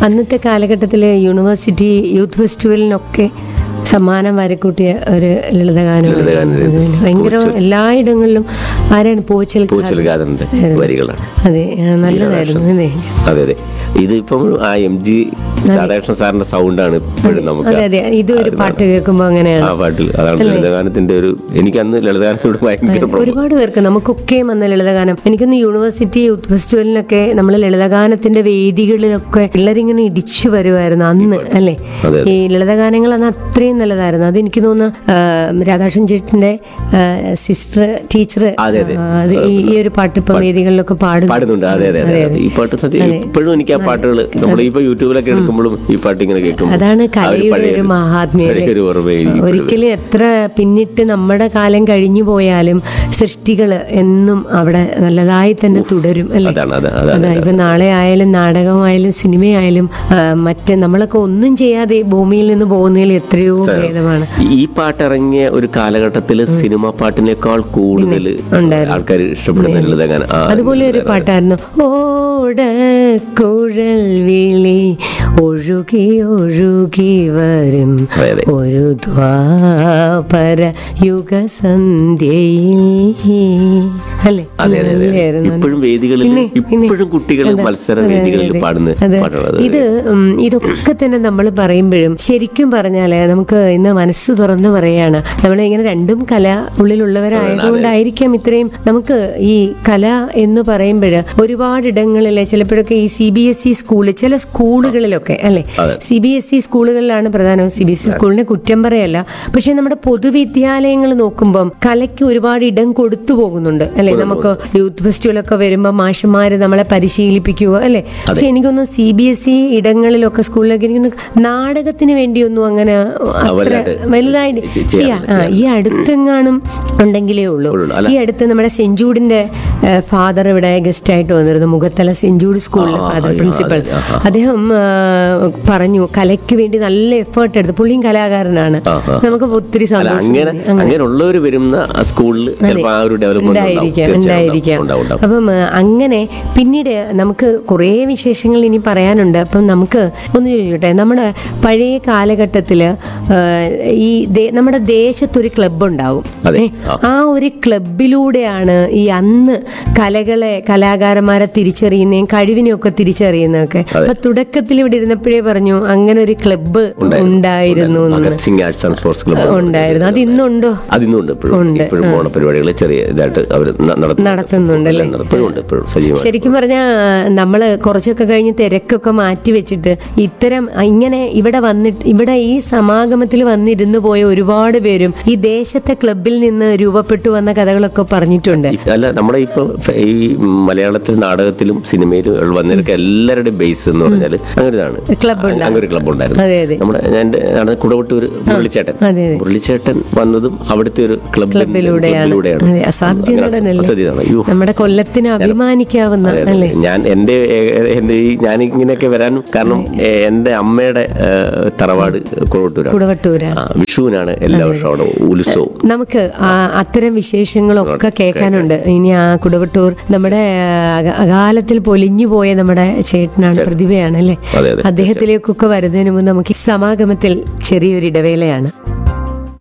അന്നത്തെ കാലഘട്ടത്തിൽ university youth ഫെസ്റ്റിവലിനൊക്കെ സമ്മാനം വരക്കൂട്ടിയ ഒരു ലളിതഗാനം ഭയങ്കര എല്ലായിടങ്ങളിലും ആരാണ് പോച്ചൽ പൂച്ചെലുകാരൻ്റെ വരികളാണ് അതെ ആ, നല്ലതായിരുന്നു അതെ അതെ അതെ ഇതിപ്പം ആ എം ജി രാധാകൃഷ്ണൻ സാറിന്റെ സൗണ്ടാണ് ഇപ്പോഴും നമുക്ക് അതെ അതെ ഇത് ഒരു പാട്ട് കേൾക്കുമ്പോൾ ആ അങ്ങനെയാണ് പാട്ടിൽ അതാണ് ലളിതഗാനത്തിന്റെ ഒരു എനിക്ക് അന്ന് ലളിതഗാനത്തോട് ഭയങ്കര പ്രഭ- ഒരുപാട് പേർക്ക് നമുക്കൊക്കെ വന്ന ലളിതഗാനം എനിക്കൊന്ന് യൂണിവേഴ്സിറ്റി യൂത്ത് ഫെസ്റ്റിവലിനൊക്കെ നമ്മൾ ലളിതഗാനത്തിന്റെ വേദികളിലൊക്കെ പിള്ളേരിങ്ങനെ ഇടിച്ചു വരുമായിരുന്നു അന്ന് അല്ലേ അതെ, ഈ ലളിതഗാനങ്ങൾ അന്ന് അത്രയും നല്ലതായിരുന്നു അത് എനിക്ക് തോന്നുന്നു ആ, രാധാകൃഷ്ണൻ ചേട്ടന്റെ സിസ്റ്റർ ടീച്ചർ അതെ, അതെ. അത് ഈ ഈ ഒരു പാട്ട് ഇപ്പൊ വേദികളിലൊക്കെ പാടുന്നു പാടുന്നുണ്ട് അതെ അതെ അതെ അതെ. ഈ പാട്ട് സത്യം ഇപ്പോഴും എനിക്ക് ആ പാട്ടുകൾ നമ്മൾ ഇപ്പൊ യൂട്യൂബിലൊക്കെ എടുക്കുമ്പോഴും ഈ പാട്ട് ഇങ്ങനെ കേൾക്കും അതാണ് കലയുടെ ഒരു മഹാത്മ്യം അല്ലേ? ഒരു ഓർമ്മയായിരിക്കും ഒരിക്കലും എത്ര പിന്നിട്ട് നമ്മുടെ കാലം കഴിഞ്ഞു പോയാലും സൃഷ്ടികൾ എന്നും അവിടെ നല്ലതായി തന്നെ തുടരും അല്ലേ അതാണ് അതെ അതെ അതാ ഇപ്പൊ നാളെ ആയാലും നാടകമായാലും സിനിമയായാലും ആ, മറ്റ് നമ്മളൊക്കെ ഒന്നും ചെയ്യാതെ ഭൂമിയിൽ നിന്ന് പോകുന്നതിൽ എത്രയോ ഭേദമാണ് ഈ പാട്ട് ഇറങ്ങിയ ഒരു കാലഘട്ടത്തിൽ സിനിമ പാട്ടിനേക്കാൾ കൂടുതൽ ആൾക്കാർ ഇഷ്ടപ്പെടുന്ന ലളിതഗാനം ആ, അതുപോലെ ഒരു പാട്ടായിരുന്നു ഓട കുഴൽ വിളി ഒഴുകി ഒഴുകി വരും അതെ, അതെ. ഒരു ദ്വാപര യുഗസന്ധ്യയിൽ അല്ലേ അതെ അതെ അതെ നല്ലതായിരുന്നു. ഇപ്പോഴും വേദികളിൽ പിന്നെ, പിന്നെ. ഇപ്പോഴും കുട്ടികൾ അതെ, മത്സര അതെ, വേദികളിൽ അതെ. പാടുന്ന അതെ. പാട്ടുകൾ ഇത് ഉം, ഇതൊക്കെ തന്നെ നമ്മൾ പറയുമ്പോഴും ശരിക്കും പറഞ്ഞാല് നമുക്ക് ഇന്ന് മനസ്സ് തുറന്ന് പറയാണ് നമ്മൾ ഇങ്ങനെ രണ്ടും കല ഉള്ളിലുള്ളവരായതുകൊണ്ടായിരിക്കാം ഇത്രയും നമുക്ക് ഈ കല എന്ന് പറയുമ്പോൾ ഒരുപാട് ഇടങ്ങളിൽ ചിലപ്പോഴൊക്കെ ഈ സി ബി എസ് ഇ സ്കൂളിൽ ചില സ്കൂളുകളിലൊക്കെ അല്ലെ അതെ. സി ബി എസ് ഇ സ്കൂളുകളിലാണ് പ്രധാനം സി ബി എസ് ഇ സ്കൂളിനെ കുറ്റം പറയല്ല പക്ഷെ നമ്മുടെ പൊതുവിദ്യാലയങ്ങൾ നോക്കുമ്പം കലയ്ക്ക് ഒരുപാട് ഇടം കൊടുത്തു പോകുന്നുണ്ട് അല്ലെ നമുക്ക് യൂത്ത് ഫെസ്റ്റിവലൊക്കെ വരുമ്പോൾ മാഷന്മാര് നമ്മളെ പരിശീലിപ്പിക്കുക അല്ലെ പക്ഷെ എനിക്കൊന്ന് സി ബി എസ് ഇ ഇടങ്ങളിലൊക്കെ സ്കൂളിലൊക്കെ എനിക്കൊന്ന് നാടകത്തിന് വേണ്ടിയൊന്നും അങ്ങനെ അത്ര വലുതായിട്ട് വലുതായിട്ട് ചെ- ചെയ്യാം ആ, ഈ അടുത്തെങ്ങാനും ഉണ്ടെങ്കിലേ ഉള്ളൂ ഉള്ളൂ. അല്ല. ഈ അടുത്ത് നമ്മുടെ സെഞ്ചൂഡിന്റെ ഫാദർ ഇവിടെ ഗസ്റ്റ് ആയിട്ട് വന്നിരുന്നു മുഖത്തല സെഞ്ചൂഡ് സ്കൂളിലെ ആ, ഫാദർ ആ, പ്രിൻസിപ്പൽ ആ, ആ. അദ്ദേഹം ആ, പറഞ്ഞു കലയ്ക്ക് വേണ്ടി നല്ല എഫേർട്ട് എടുത്തു പുള്ളിയും കലാകാരനാണ് ആ, ആ. നമുക്ക് ഒത്തിരി അല്ല സന്തോഷം അങ്ങനെ തോന്നി. അങ്ങനെ അങ്ങനെ ഉള്ളവർ വരുന്ന ആ സ്കൂളിൽ ചിലപ്പോൾ ആ ഒരു ഡെവലപ്മെന്റ് ഉണ്ടായിരിക്കാം ഉണ്ടായിരിക്കാം ഉണ്ടാവും ഉണ്ടാവും അപ്പം ആ, അങ്ങനെ പിന്നീട് നമുക്ക് കുറേ വിശേഷങ്ങൾ ഇനി പറയാനുണ്ട് അപ്പം നമുക്ക് ഒന്ന് ചോദിച്ചോട്ടെ നമ്മുടെ പഴയ കാലഘട്ടത്തിൽ ഈ ദേ- നമ്മുടെ ദേശത്തൊരു ക്ലബ്ബ് ഉണ്ടാവും അതെ. ഏ, ആ ഒരു ക്ലബിലൂടെയാണ് ഈ അന്ന് കലകളെ കലാകാരന്മാരെ തിരിച്ചറിയുന്നതും കഴിവിനെയൊക്കെ തിരിച്ചറിയുന്നതൊക്കെ അപ്പൊ തുടക്കത്തിൽ ഇവിടെ ഇരുന്നപ്പോഴേ പറഞ്ഞു അങ്ങനെ ഒരു ക്ലബ്ബ് ഉണ്ടായിരുന്നു എന്ന്. Bhagat Singh arts and sports club ഉണ്ടായിരുന്നു അത് ഇന്നുണ്ടോ അതിന്നുണ്ട് ഇപ്പോഴും ഇപ്പോഴും ഓണപരിപാടികൾ ചെറിയ ഇതായിട്ട് അവർ നടത്തുന്നുണ്ട് അല്ലേ? ഇപ്പോഴും ഉണ്ട് ഇപ്പോഴും സജീവമായി ശരിക്കും പറഞ്ഞാൽ നമ്മൾ കുറച്ചൊക്കെ കഴിഞ്ഞ് തിരക്കൊക്കെ മാറ്റി വെച്ചിട്ട് ഇത്തരം ഇങ്ങനെ ഇവിടെ വന്നിട്ട് ഇവിടെ ഈ സമാഗമത്തിൽ വന്നിരുന്നു പോയ ഒരുപാട് പേരും ഈ ദേശത്തെ ക്ലബിൽ നിന്ന് രൂപപ്പെട്ടു വന്ന കഥകളൊക്കെ പറഞ്ഞിട്ടുണ്ട് ഈ- അല്ല നമ്മുടെ ഇപ്പൊ ഫ- ഈ മലയാളത്തിൽ നാടകത്തിലും സിനിമയിലും വന്നവർക്ക് എല്ലാവരുടെയും ബേസ് എന്ന് പറഞ്ഞാൽ അങ്ങനെ ഇതാണ് ക്ലബ്ബ് ഉണ്ട്. അങ്ങനെ ഒരു ക്ലബ്ബ് ഉണ്ടായിരുന്നു അതെ അതെ നമ്മുടെ ഞാൻ ആണ് കുടവട്ടൂർ മുരളിച്ചേട്ടൻ അതെ അതെ മുരളിച്ചേട്ടൻ വന്നതും അവിടുത്തെ ഒരു ക്ലബ് ക്ലബിലൂടെയാണ് അതെ അസാധ്യ നടനല്ലേ അസാധ്യതാണ് അയ്യോ നമ്മുടെ കൊല്ലത്തിന് അഭിമാനിക്കാവുന്ന അതെ, അതെ. അല്ലേ ഞാൻ എൻ്റെ ഏ- എൻ്റെ ഈ ഞാൻ ഇങ്ങനെയൊക്കെ വരാനും കാരണം ഏ, എൻ്റെ അമ്മയുടെ ഏ, തറവാട് കുടവട്ടൂരാണ് കുടവട്ടൂരാണ് ആ, വിഷുവിനാണ് എല്ലാ വർഷവും അവിടെ ഉത്സവം നമുക്ക് ആ അത്തരം വിശേഷങ്ങളൊക്കെ കേൾക്കാനുണ്ട് ഇനി ആ കുടവട്ടൂർ നമ്മുടെ അക- അകാലത്തിൽ പൊലിഞ്ഞു പോയ നമ്മുടെ ചേട്ടനാണ് പ്രതിഭയാണ് അല്ലേ അതെ, അതെ. അദ്ദേഹത്തിലേക്കൊക്കെ വരുന്നതിന് മുമ്പ് നമുക്ക് ഈ സമാഗമത്തിൽ ചെറിയൊരു ഇടവേളയാണ്